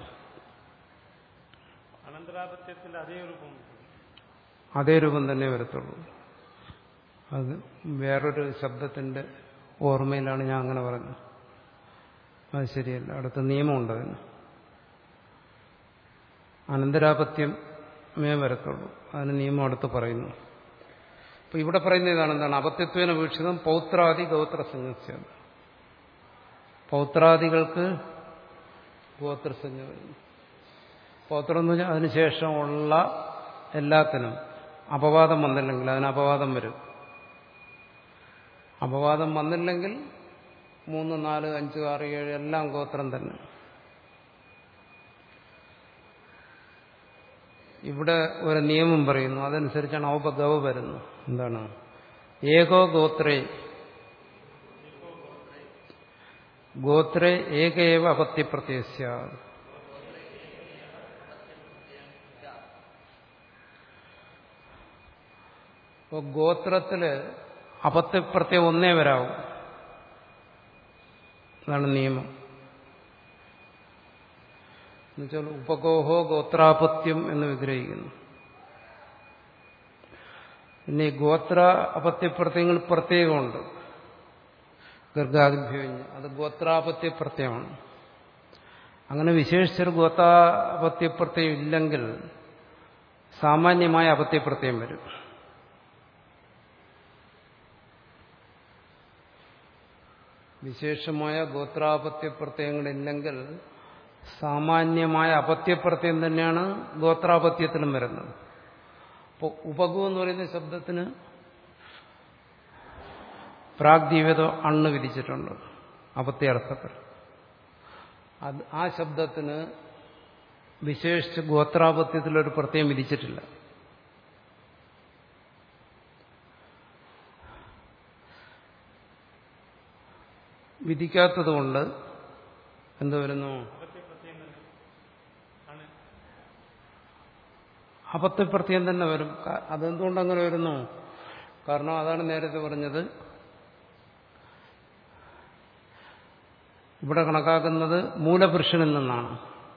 അനന്തരാപത്യത്തിന്റെ അതേ രൂപം അതേ രൂപം തന്നെ വരത്തുള്ളൂ അത് വേറൊരു ശബ്ദത്തിന്റെ ഓർമ്മയിലാണ് ഞാൻ അങ്ങനെ പറഞ്ഞത് അത് ശരിയല്ല അടുത്ത നിയമമുണ്ട് അതിന് അനന്തരാപത്യമേ വരത്തുള്ളൂ അതിന് നിയമം അടുത്ത് പറയുന്നു അപ്പൊ ഇവിടെ പറയുന്ന ഇതാണ് എന്താണ് അപത്യത്വേന വീക്ഷിതം പൗത്രാദി ഗോത്ര സംഘസ്യ പൗത്രാദികൾക്ക് ഗോത്രസഞ്ജ വരുന്നു പൗത്രം എന്ന് പറഞ്ഞാൽ അതിനുശേഷമുള്ള എല്ലാത്തിനും അപവാദം വന്നില്ലെങ്കിൽ അതിന് അപവാദം വരും അപവാദം വന്നില്ലെങ്കിൽ മൂന്ന് നാല് അഞ്ച് ആറ് ഏഴ് എല്ലാം ഗോത്രം തന്നെ ഇവിടെ ഒരു നിയമം പറയുന്നു അതനുസരിച്ചാണ് ഔപഗവ വരുന്നു എന്താണ് ഏകോ ഗോത്രേ ഗോത്രേ ഏകേവ അപത്യപ്രത്യസ്യ അപ്പോൾ ഗോത്രത്തില് അപത്യപ്രത്യം ഒന്നേ വരാവും അതാണ് നിയമം എന്നുവെച്ചാൽ ഉപഗോഹോ ഗോത്രാപത്യം എന്ന് വിഗ്രഹിക്കുന്നു പിന്നെ ഈ ഗോത്ര അപത്യപ്രത്യങ്ങൾ പ്രത്യേകമുണ്ട് ഗർഗാദിഭ്യഞ്ഞ് അത് ഗോത്രാപത്യ പ്രത്യയമാണ് അങ്ങനെ വിശേഷിച്ചൊരു ഗോത്രാപത്യപ്രത്യം ഇല്ലെങ്കിൽ സാമാന്യമായ അപത്യപ്രത്യം വരും വിശേഷമായ ഗോത്രാപത്യപ്രത്യയങ്ങളില്ലെങ്കിൽ സാമാന്യമായ അപത്യപ്രത്യം തന്നെയാണ് ഗോത്രാപത്യത്തിലും വരുന്നത് അപ്പോൾ ഉപഗു എന്ന് പറയുന്ന ശബ്ദത്തിന് പ്രാഗ്ദീവത അണ്ണ് വിധിച്ചിട്ടുണ്ട് അപത്യാർത്ഥത്തിൽ അത് ആ ശബ്ദത്തിന് വിശേഷിച്ച് ഗോത്രാപത്യത്തിലൊരു പ്രത്യേകം വിധിച്ചിട്ടില്ല വിധിക്കാത്തതുകൊണ്ട് എന്ത് വരുന്നു അപത്യപ്രത്യം തന്നെ ആണ് അപത്യപ്രത്യം തന്നെ വരും ക- അതെന്തുകൊണ്ട് അങ്ങനെ വരുന്നു കാരണം അതാണ് നേരത്തെ പറഞ്ഞത് ഇവിടെ കണക്കാക്കുന്നത് മൂലപുരുഷനിൽ നിന്നാണ്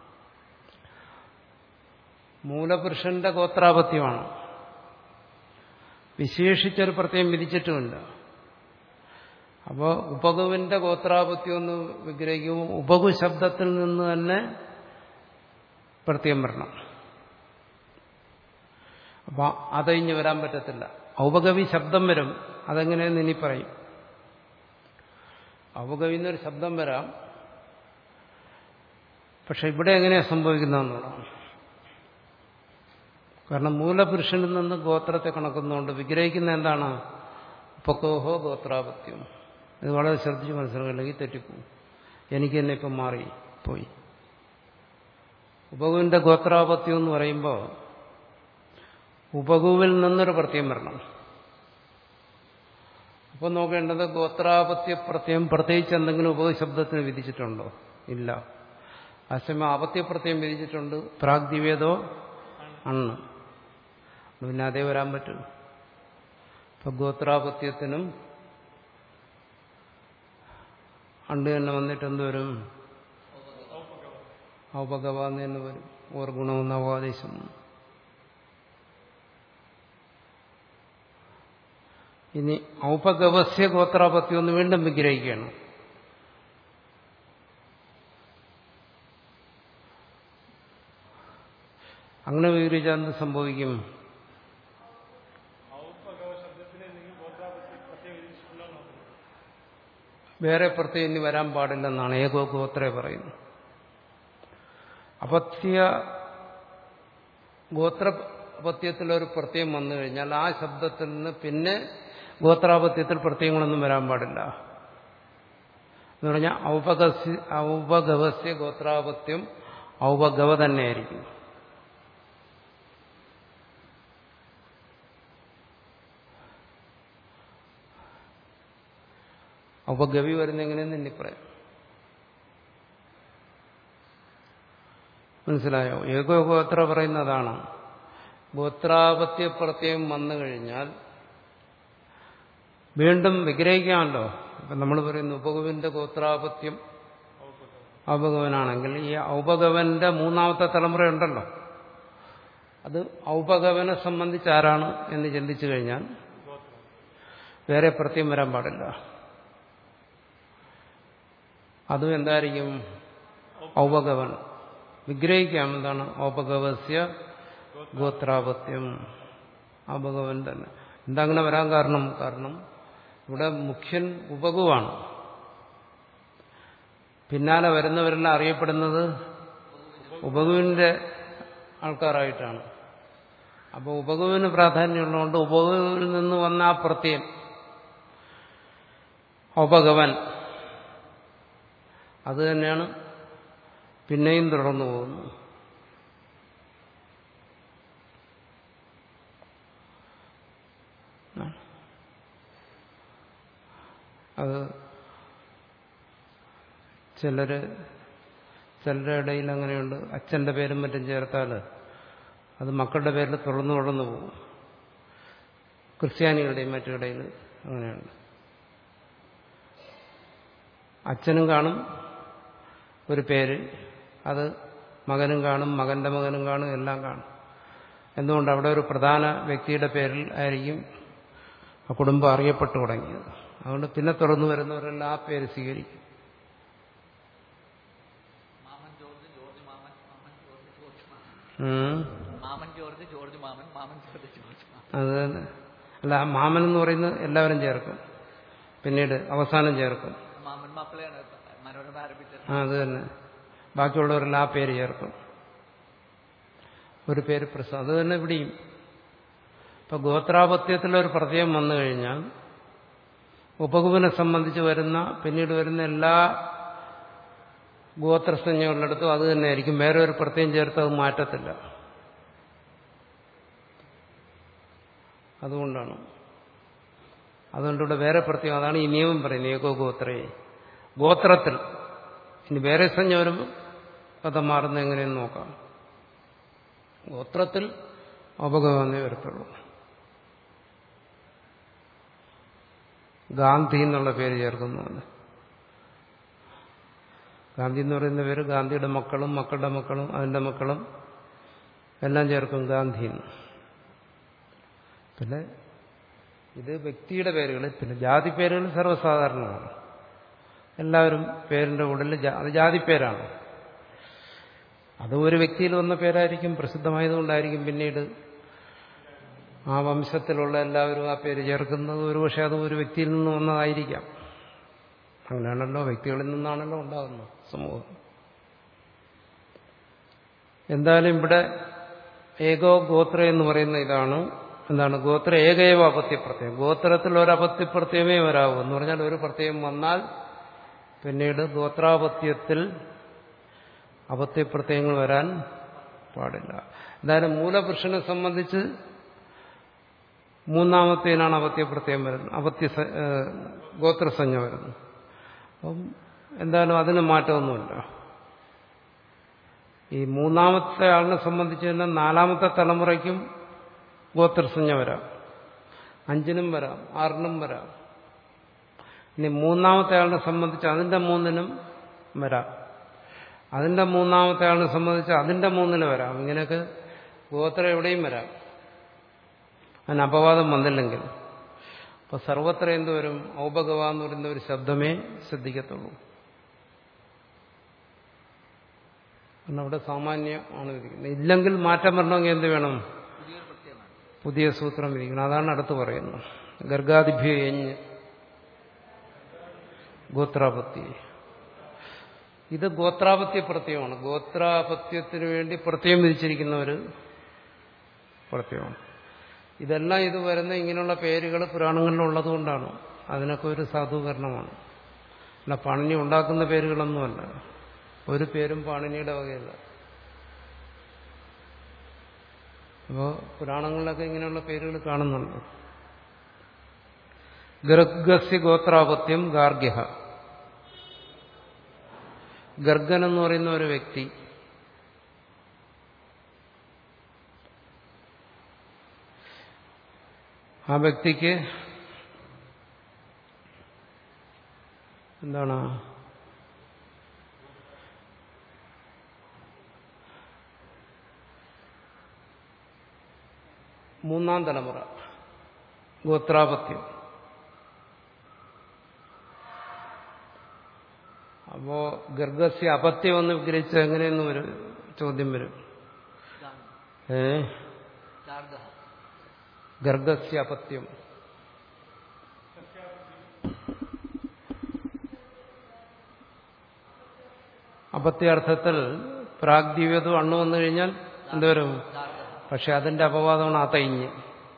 മൂലപുരുഷന്റെ ഗോത്രാപത്യമാണ് വിശേഷിച്ചൊരു പ്രത്യേകം വിധിച്ചിട്ടുമില്ല അപ്പോൾ ഉപകുവിന്റെ ഗോത്രാപത്യം എന്ന് വിഗ്രഹിക്കുമ്പോൾ ഉപകു ശബ്ദത്തിൽ നിന്ന് തന്നെ പ്രത്യേകം വരണം അപ്പൊ അതഴിഞ്ഞ് വരാൻ പറ്റത്തില്ല ഔപകവി ശബ്ദം വരും അതെങ്ങനെയെന്ന് ഇനി പറയും ഔപകവി എന്നൊരു ശബ്ദം വരാം പക്ഷെ ഇവിടെ എങ്ങനെയാ സംഭവിക്കുന്നതെന്നുള്ളതാണ് കാരണം മൂലപുരുഷനിൽ നിന്ന് ഗോത്രത്തെ കണക്കുന്നതുകൊണ്ട് വിഗ്രഹിക്കുന്ന എന്താണ് ഉപകോഹോ ഗോത്രാപത്യം ഇത് വളരെ ശ്രദ്ധിച്ച് മനസ്സിലാക്കില്ലെങ്കിൽ തെറ്റിപ്പോവും എനിക്ക് തന്നെ ഇപ്പം മാറി പോയി ഉപകുവിന്റെ ഗോത്രാപത്യം എന്ന് പറയുമ്പോൾ ഉപകുവിൽ നിന്നൊരു പ്രത്യം വരണം അപ്പോൾ നോക്കേണ്ടത് ഗോത്രാപത്യ പ്രത്യം പ്രത്യേകിച്ച് എന്തെങ്കിലും ഉപശബ്ദത്തിന് വിധിച്ചിട്ടുണ്ടോ ഇല്ല അസമയം ആപത്യപ്രത്യം വിധിച്ചിട്ടുണ്ട് പ്രാഗ്ദിവേദോ അണ്ണ് പിന്നെ അതേ വരാൻ പറ്റും ഇപ്പൊ ഗോത്രാപത്യത്തിനും അണ്ട് തന്നെ വന്നിട്ട് എന്തുവരും ഔപഗവാന്ന് തന്നെ വരും ഓർ ഗുണമെന്ന് അവാദേശം ഇനി ഔപഗവസ്യ ഗോത്രാപത്യം ഒന്ന് വീണ്ടും വിഗ്രഹിക്കുകയാണ് അങ്ങനെ വിഗ്രഹിച്ചാൽ എന്ത് സംഭവിക്കും ഔപകവ ശബ്ദത്തിന് നിങ്ങൾ ഗോത്രാപത്യം പ്രത്യേകം വിധിച്ചിട്ടുണ്ടോ എന്ന് നോക്കുന്നു വേറെ പ്രത്യേകം ഇനി വരാൻ പാടില്ലെന്നാണ് ഏകോ ഗോത്രേ പറയുന്നത് അപത്യ ഗോത്രപത്യത്തിലൊരു പ്രത്യയം വന്നു കഴിഞ്ഞാൽ ആ ശബ്ദത്തിൽ നിന്ന് പിന്നെ ഗോത്രാപത്യത്തിൽ പ്രത്യയങ്ങളൊന്നും വരാൻ പാടില്ല എന്ന് പറഞ്ഞാൽ ഔപഗസ്യ ഔപഗവസ്യ ഗോത്രാപത്യം ഔപഗവ തന്നെയായിരിക്കും ഔപഗവി വരുന്ന എങ്ങനെയെന്ന് ഇനി പറയാം മനസ്സിലായോ ഏകോ ഗോത്ര പറയുന്നതാണ് ഗോത്രാപത്യ പ്രത്യയം വന്നു കഴിഞ്ഞാൽ വീണ്ടും വിഗ്രഹിക്കാമല്ലോ ഇപ്പം നമ്മൾ പറയുന്നു ഉപഗവന്റെ ഗോത്രാപത്യം ഔപഗവനാണെങ്കിൽ ഈ ഔപഗവന്റെ മൂന്നാമത്തെ തലമുറയുണ്ടല്ലോ അത് ഔപഗവനെ സംബന്ധിച്ച് ആരാണ് എന്ന് ചിന്തിച്ചു കഴിഞ്ഞാൽ വേറെ പ്രത്യം വരാൻ പാടില്ല അതും എന്തായിരിക്കും ഔപഗവൻ വിഗ്രഹിക്കാം എന്താണ് ഔപഗവസ്യ ഗോത്രാപത്യം ഔപഗവൻ തന്നെ എന്താ അങ്ങനെ വരാൻ കാരണം കാരണം ഇവിടെ മുഖ്യൻ ഉപകുവാണ് പിന്നാലെ വരുന്നവരെല്ലാം അറിയപ്പെടുന്നത് ഉപകുവിന്റെ ആൾക്കാരായിട്ടാണ് അപ്പോൾ ഉപകുവിന് പ്രാധാന്യമുള്ളതുകൊണ്ട് ഉപകുവിൽ നിന്ന് വന്ന ആ പ്രത്യയം ഉപഗവൻ അത് തന്നെയാണ് പിന്നെയും തുടർന്നു പോകുന്നത് അത് ചിലര് ചിലരുടെ ഇടയിൽ അങ്ങനെയുണ്ട് അച്ഛന്റെ പേരും മറ്റും ചേർത്താൽ അത് മക്കളുടെ പേരിൽ തുറന്നു തുടർന്നു പോകും ക്രിസ്ത്യാനികളുടെയും മറ്റിടയിൽ അങ്ങനെയുണ്ട് അച്ഛനും കാണും ഒരു പേര് അത് മകനും കാണും മകന്റെ മകനും കാണും എല്ലാം കാണും എന്തുകൊണ്ട് അവിടെ ഒരു പ്രധാന വ്യക്തിയുടെ പേരിൽ ആയിരിക്കും ആ കുടുംബം അറിയപ്പെട്ടു തുടങ്ങിയത് അതുകൊണ്ട് പിന്നെ തുറന്നു വരുന്നവരെല്ലാം ആ പേര് സ്വീകരിക്കും മാമൻ ജോർജ് ജോർജ് മാമൻ മാമൻ ജോർജ് ജോർജ് മാമൻ ഉം. മാമൻ ജോർജ് ജോർജ് മാമൻ മാമൻ ജോർജ് ജോർജ് മാമൻ അത് തന്നെ. അല്ല ആ മാമൻ എന്ന് പറയുന്നത് എല്ലാവരും ചേർക്കും പിന്നീട് അവസാനം ചേർക്കും മാമൻ മാപ്പിളയാണ് മനോരമ ആരംഭിച്ചത് ആ അത് തന്നെ ബാക്കിയുള്ളവരെല്ലാം ആ പേര് ചേർക്കും ഒരു പേര് പ്രസാദ് അത് തന്നെ ഇവിടെയും ഇപ്പൊ ഗോത്രാപത്യത്തിലൊരു പ്രത്യയം വന്നു കഴിഞ്ഞാൽ ഉപകുവിനെ സംബന്ധിച്ച് വരുന്ന പിന്നീട് വരുന്ന എല്ലാ ഗോത്രസഞ്ജകളിടത്തും അത് തന്നെയായിരിക്കും വേറെ ഒരു പ്രത്യയം ചേർത്ത് അത് മാറ്റത്തില്ല അതുകൊണ്ടാണ് അതുകൊണ്ട് ഇവിടെ വേറെ പ്രത്യേകം അതാണ് ഈ നിയമം പറയുന്നത് ഏകോ ഗോത്രയെ ഗോത്രത്തിൽ ഇനി വേറെ സംജ്ഞ വരുമ്പോൾ കഥ മാറുന്നത് എങ്ങനെയെന്ന് നോക്കാം ഗോത്രത്തിൽ അപകടമേ വരത്തുള്ളൂ ഗാന്ധി എന്നുള്ള പേര് ചേർക്കുന്നുണ്ട് ഗാന്ധി എന്ന് പറയുന്ന പേര് ഗാന്ധിയുടെ മക്കളും മക്കളുടെ മക്കളും അതിന്റെ മക്കളും എല്ലാം ചേർക്കും ഗാന്ധി എന്ന് പിന്നെ ഇത് വ്യക്തിയുടെ പേരുകൾ പിന്നെ ജാതി പേരുകൾ സർവ്വസാധാരണമാണ് എല്ലാവരും പേരിന്റെ ഉള്ളിൽ ജാ- അത് ജാതിപ്പേരാണ് അത് ഒരു വ്യക്തിയിൽ വന്ന പേരായിരിക്കും പ്രസിദ്ധമായതുകൊണ്ടായിരിക്കും പിന്നീട് ആ വംശത്തിലുള്ള എല്ലാവരും ആ പേര് ചേർക്കുന്നത് ഒരുപക്ഷെ അത് ഒരു വ്യക്തിയിൽ നിന്ന് വന്നതായിരിക്കാം അങ്ങനെയാണല്ലോ വ്യക്തികളിൽ നിന്നാണല്ലോ ഉണ്ടാകുന്നത് സമൂഹം എന്തായാലും ഇവിടെ ഏകോ ഗോത്ര എന്ന് പറയുന്ന ഇതാണ് എന്താണ് ഗോത്ര ഏകൈവ അപത്യപ്രത്യയം ഗോത്രത്തിൽ ഒരു അപത്യപ്രത്യയമേ വരാവൂ എന്ന് പറഞ്ഞാൽ ഒരു പ്രത്യയം വന്നാൽ പിന്നീട് ഗോത്രാപത്യത്തിൽ അപത്യപ്രത്യയങ്ങൾ വരാൻ പാടില്ല എന്തായാലും മൂലപുരുഷനെ സംബന്ധിച്ച് മൂന്നാമത്തേനാണ് അപത്യപ്രത്യയം വരുന്നത് അപത്യ ഗോത്രസഞ്ജ വരുന്നത് അപ്പം എന്തായാലും അതിന് മാറ്റമൊന്നുമില്ല ഈ മൂന്നാമത്തെ ആളിനെ സംബന്ധിച്ച് തന്നെ നാലാമത്തെ തലമുറയ്ക്കും ഗോത്രസഞ്ജ വരാം അഞ്ചിനും വരാം ആറിനും വരാം ഇനി മൂന്നാമത്തെ ആളിനെ സംബന്ധിച്ച് അതിന്റെ മൂന്നിനും വരാം അതിന്റെ മൂന്നാമത്തെ ആളിനെ സംബന്ധിച്ച് അതിന്റെ മൂന്നിന് വരാം ഇങ്ങനെയൊക്കെ ഗോത്രം എവിടെയും വരാം അതിന് അപവാദം വന്നില്ലെങ്കിൽ അപ്പൊ സർവത്ര എന്ത് വരും ഔപഗവ എന്ന് പറയുന്ന ഒരു ശബ്ദമേ ശ്രദ്ധിക്കത്തുള്ളൂ കാരണം അവിടെ സാമാന്യമാണ് വിധിക്കുന്നത് ഇല്ലെങ്കിൽ മാറ്റം വരണമെങ്കിൽ എന്ത് വേണം പുതിയൊരു പ്രത്യയമാണ് പുതിയ സൂത്രം വിധിക്കണം അതാണ് അടുത്ത് പറയുന്നത് ഗർഗാദിഭ്യ എഞ്ഞ് ഗോത്രാപത്തി ഇത് ഗോത്രാപത്യ പ്രത്യയമാണ് ഗോത്രാപത്യത്തിന് വേണ്ടി പ്രത്യയം വിധിച്ചിരിക്കുന്ന ഒരു പ്രത്യയമാണ് ഇതെല്ലാം ഇത് വരുന്ന ഇങ്ങനെയുള്ള പേരുകൾ പുരാണങ്ങളിലുള്ളത് കൊണ്ടാണ് അതിനൊക്കെ ഒരു സാധൂകരണമാണ് അല്ല പാണിനി ഉണ്ടാക്കുന്ന പേരുകളൊന്നുമല്ല ഒരു പേരും പാണിനിയുടെ വകയല്ല അപ്പോൾ പുരാണങ്ങളിലൊക്കെ ഇങ്ങനെയുള്ള പേരുകൾ കാണുന്നുണ്ട് ഗർഗസ്യ ഗോത്രാപത്യം ഗാർഗ്യ ഗർഗൻ എന്ന് പറയുന്ന ഒരു വ്യക്തി ആ വ്യക്തിക്ക് എന്താണ് മൂന്നാം തലമുറ ഗോത്രാപത്യം അപ്പോ ഗർഗസ്യ അപത്യം എന്ന് വിഗ്രഹിച്ച എങ്ങനെയെന്ന് വരും ചോദ്യം വരും ഏ ഗാർഗ ഗർഗസ്യ അപത്യം അപത്യാർത്ഥത്തിൽ പ്രാഗ്ദീവ്യതും അണ്ണു വന്നു കഴിഞ്ഞാൽ എന്തുവരും ഗാർഗ പക്ഷെ അതിന്റെ അപവാദമാണ് അതയിഞ്ഞ്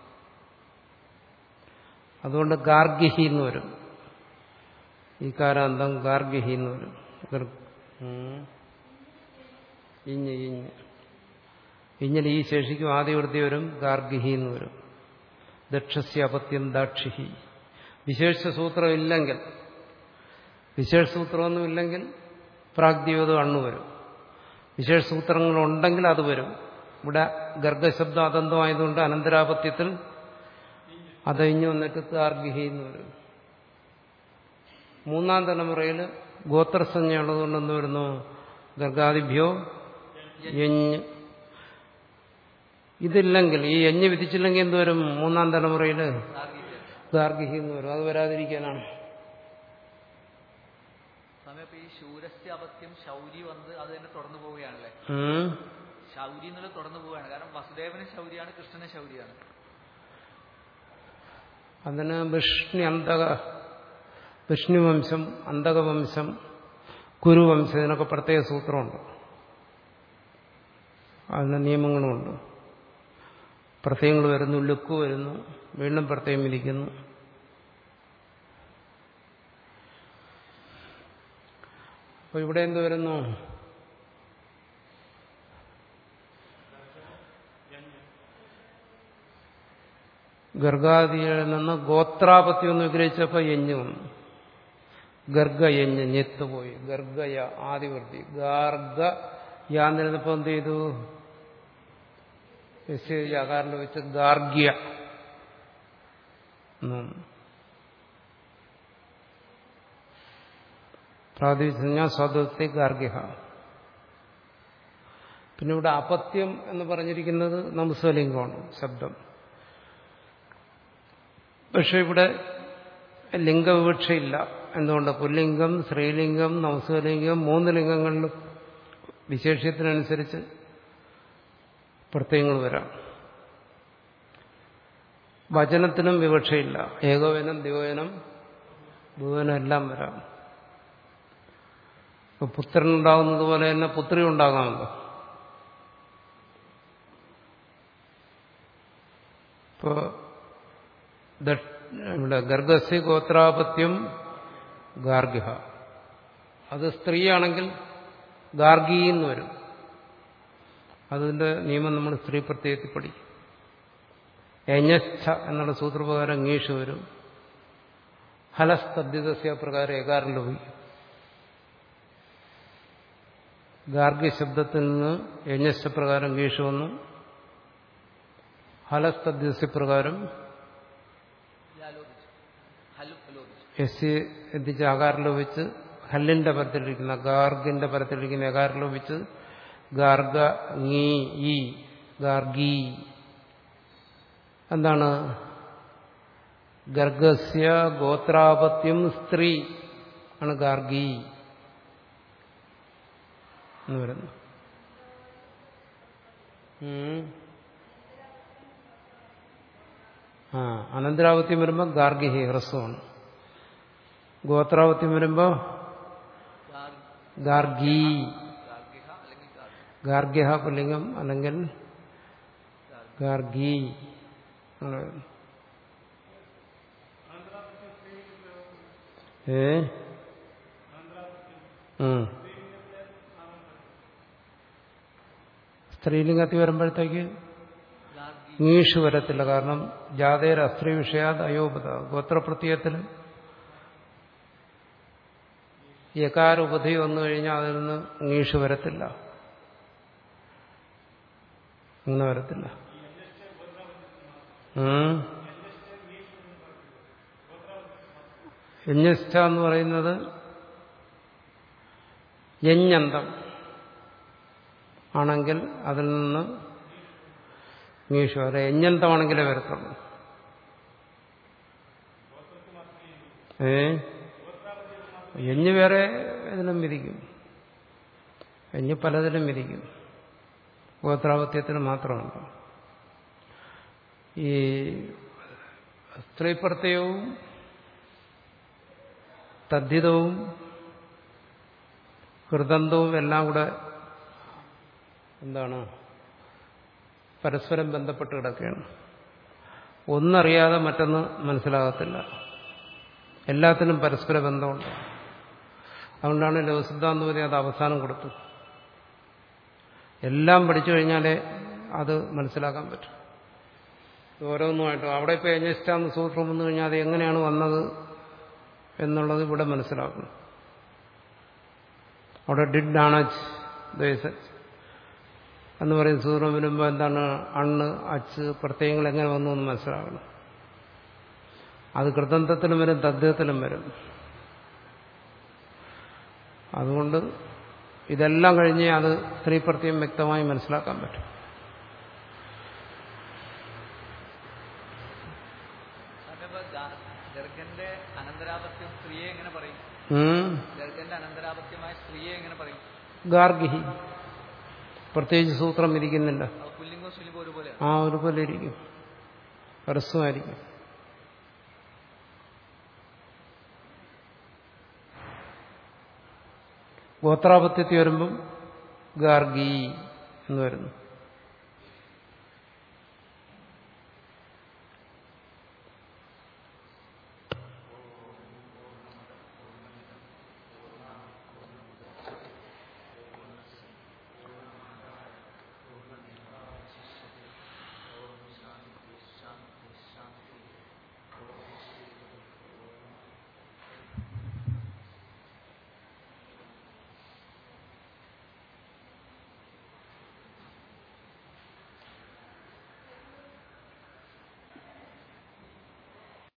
അതുകൊണ്ട് ഗാർഗിഹി എന്ന് വരും ഈ കാരാന്തം ഗാർഗിഹി എന്ന് വരും ഗർ- ഉം. ഇഞ്ഞ് ഇഞ്ഞ് ഇഞ്ഞിൽ ഈ ശേഷിക്കും ആദ്യ വൃത്തി വരും ഗാർഗിഹി എന്ന് വരും ദക്ഷസ്യ അപത്യം ദാക്ഷിഹി വിശേഷ സൂത്രം ഇല്ലെങ്കിൽ വിശേഷ സൂത്രമൊന്നും ഇല്ലെങ്കിൽ പ്രാഗ്ദീവതം അണ്ണു വരും വിശേഷ സൂത്രങ്ങളുണ്ടെങ്കിൽ അത് വരും ഇവിടെ ഗർഗശബ്ദം അതന്തമായതുകൊണ്ട് അനന്തരാപത്യത്തിൽ അതയിഞ്ഞു വന്നിട്ട് ഗാർഗിഹി എന്ന് വരും മൂന്നാം തലമുറയിൽ ഗോത്രസഞ്ജയുള്ളതുകൊണ്ട് എന്ത് വരുന്നു ഗർഗാദിഭ്യോ യഞ്ഞ് ഇതില്ലെങ്കിൽ ഈ യഞ്ഞ് വിധിച്ചില്ലെങ്കിൽ എന്ത് വരും മൂന്നാം തലമുറയിൽ ഗാർഗിക ഗാർഗിഹി എന്ന് വരും അത് വരാതിരിക്കാനാണ് സമയം ഇപ്പൊ ഈ ശൂരസ്യ അപത്യം ശൗരി വന്ന് അത് തന്നെ തുടർന്നു പോവുകയാണല്ലേ ഉം. ശൗരി എന്നുള്ളത് തുടർന്നു പോവുകയാണ് കാരണം വസുദേവന് ശൗര്യാണ് കൃഷ്ണന് ശൗര്യാണ് അതിന് വിഷ്ണു അന്തക വിഷ്ണുവംശം അന്തകവംശം കുരുവംശം ഇതിനൊക്കെ പ്രത്യേക സൂത്രമുണ്ട് അതിന് നിയമങ്ങളുമുണ്ട് പ്രത്യയങ്ങൾ വരുന്നു ലുക്ക് വരുന്നു വീണ്ടും പ്രത്യയം വിധിക്കുന്നു അപ്പൊ ഇവിടെ എന്ത് വരുന്നു ഗർഗാദിയിൽ നിന്ന് ഗോത്രാപത്യം എന്ന് വിഗ്രഹിച്ചപ്പോ യഞ്ഞ് വന്നു ഗർഗയഞ്ഞ് ഞെത്ത് പോയി ഗർഗയ ആദിവൃത്തി ഗാർഗ യാന്നിരുന്നപ്പോ എന്ത് ചെയ്തു യകാറിൽ വെച്ച് ഗാർഗ്യ എന്ന് വന്നു. പ്രാതിനിധ്യ സ്വാതന്ത്ര്യ ഗാർഗ്യ പിന്നെ ഇവിടെ അപത്യം എന്ന് പറഞ്ഞിരിക്കുന്നത് നംസലിംഗമാണ് ശബ്ദം പക്ഷെ ഇവിടെ ലിംഗവിവക്ഷയില്ല എന്തുകൊണ്ട് പുല്ലിംഗം സ്ത്രീലിംഗം നംസലിംഗം മൂന്ന് ലിംഗങ്ങളിലും വിശേഷ്യത്തിനനുസരിച്ച് പ്രത്യയങ്ങൾ വരാം വചനത്തിനും വിവക്ഷയില്ല ഏകോവനം ദിവോവനം ഭുവനം എല്ലാം വരാം ഇപ്പൊ പുത്രനുണ്ടാകുന്നത് പോലെ തന്നെ പുത്രി ഉണ്ടാകാമല്ലോ ഇപ്പോ ദ- ഇവിടെ ഗർഗസ്യ ഗോത്രാപത്യം ഗാർഗ്യ അത് സ്ത്രീയാണെങ്കിൽ ഗാർഗി എന്ന് വരും അതിന്റെ നിയമം നമ്മൾ സ്ത്രീ പ്രത്യയത്തിൽ പഠിക്കും യഞ്ഞച്ഛ എന്നുള്ള സൂത്രപ്രകാരം ngീഷ് വരും ഹലസ്തദ്ധിതസ്യ പ്രകാരം ഏകാരം ലഭിക്കും ഗാർഗ്യ ശബ്ദത്തിൽ നിന്ന് യഞ്ഞശ പ്രകാരം ngീഷ് വന്നു ഹലസ്തദ്ധിതസ്യ പ്രകാരം ആലോചിച്ചു ഹലു ആലോചിച്ചു എസ് എത്തിച്ച് ആകാരം ലോപിച്ച് ഹല്ലിന്റെ പരത്തിലിരിക്കുന്ന ഗാർഗിന്റെ പരത്തിലിരിക്കുന്ന ഏകാരം ലോപിച്ച് ഗാർഗ ngീ ഈ ഗാർഗി എന്താണ് ഗർഗസ്യ ഗോത്രാപത്യം സ്ത്രീ ആണ് ഗാർഗി എന്ന് വരുന്നു ഉം. ആ അനന്തരാപത്യം വരുമ്പോൾ ഗാർഗി ഹ്രസ്വമാണ് ഗോത്രാപത്യം വരുമ്പോ ഗാർഗി ഗാർഗിഹ അല്ലെങ്കിൽ ഗാർഗി ഗാർഗ്യ പുല്ലിംഗം അല്ലെങ്കിൽ ഗാർഗി അങ്ങനെ വരുന്നു. ഏ ഉം. സ്ത്രീലിംഗത്തിൽ വരുമ്പോഴത്തേക്ക് ഗാർഗി ഇംഗ്ലീഷ് വരത്തില്ല കാരണം ജാതേര അസ്ത്രീ വിഷയാത് അയോപത ഗോത്രപ്രത്യയത്തിൽ യകാര ഉപധി വന്നു കഴിഞ്ഞാൽ അതിൽ നിന്ന് ഇംഗ്ലീഷ് വരത്തില്ല അങ്ങനെ വരത്തില്ല ഉം. യജ്ഞസ്ഥ എന്ന് പറയുന്നത് യജ്ഞന്തം ആണെങ്കിൽ അതിൽ നിന്ന് ഇംഗ്ലീഷ് വരെ യജ്ഞന്തമാണെങ്കിലേ വരത്തുള്ളൂ ഏ യഞ്ഞ് വേറെ ഇതിലും വിധിക്കും യഞ്ഞ് പലതിലും വിധിക്കും ഗോത്രാപത്യത്തിന് മാത്രമല്ല ഈ സ്ത്രീപ്രത്യയവും തദ്ധിതവും കൃതന്തവും എല്ലാം കൂടെ എന്താണ് പരസ്പരം ബന്ധപ്പെട്ട് കിടക്കുകയാണ് ഒന്നറിയാതെ മറ്റൊന്ന് മനസ്സിലാകത്തില്ല എല്ലാത്തിനും പരസ്പര ബന്ധമുണ്ട് അതുകൊണ്ടാണ് ലഘുസിദ്ധാന്തപതി അത് അവസാനം കൊടുത്തത് എല്ലാം പഠിച്ചു കഴിഞ്ഞാലേ അത് മനസ്സിലാക്കാൻ പറ്റും ഓരോന്നുമായിട്ടും അവിടെ ഇപ്പോൾ എഞ്ഞിഷ്ടാന്ന് സൂത്രം വന്നു കഴിഞ്ഞാൽ അത് എങ്ങനെയാണ് വന്നത് എന്നുള്ളത് ഇവിടെ മനസ്സിലാക്കണം അവിടെ ഡിഡ് ആണച്ച് ദ്വൈസച്ച് എന്ന് പറയുന്ന സൂത്രം വരുമ്പോൾ എന്താണ് അണ്ണ് അച്ച് പ്രത്യയങ്ങൾ എങ്ങനെ വന്നു എന്ന് മനസ്സിലാക്കണം അത് കൃതന്തത്തിലും വരും തദ്ധ്യത്തിലും വരും അതുകൊണ്ട് ഇതെല്ലാം കഴിഞ്ഞേ അത് സ്ത്രീപ്രത്യം വ്യക്തമായി മനസ്സിലാക്കാൻ പറ്റും അതേപോലെ ഗാ- ഗർഗന്റെ അനന്തരാപത്യം സ്ത്രീയെ എങ്ങനെ പറയും ഉം. ഗർഗന്റെ അനന്തരാപത്യമായ സ്ത്രീയെ എങ്ങനെ പറയും ഗാർഗിഹി പ്രത്യേകിച്ച് സൂത്രം ഇരിക്കുന്നില്ല അത് പുല്ലിംഗവും സ്ത്രീലിംഗവും ഒരുപോലെയാണ് ആ ഒരുപോലെ ഇരിക്കും പരസ്യമായിരിക്കും ഗോത്രാപത്യത്തിൽ വരുമ്പം ഗാർഗി എന്ന് വരുന്നു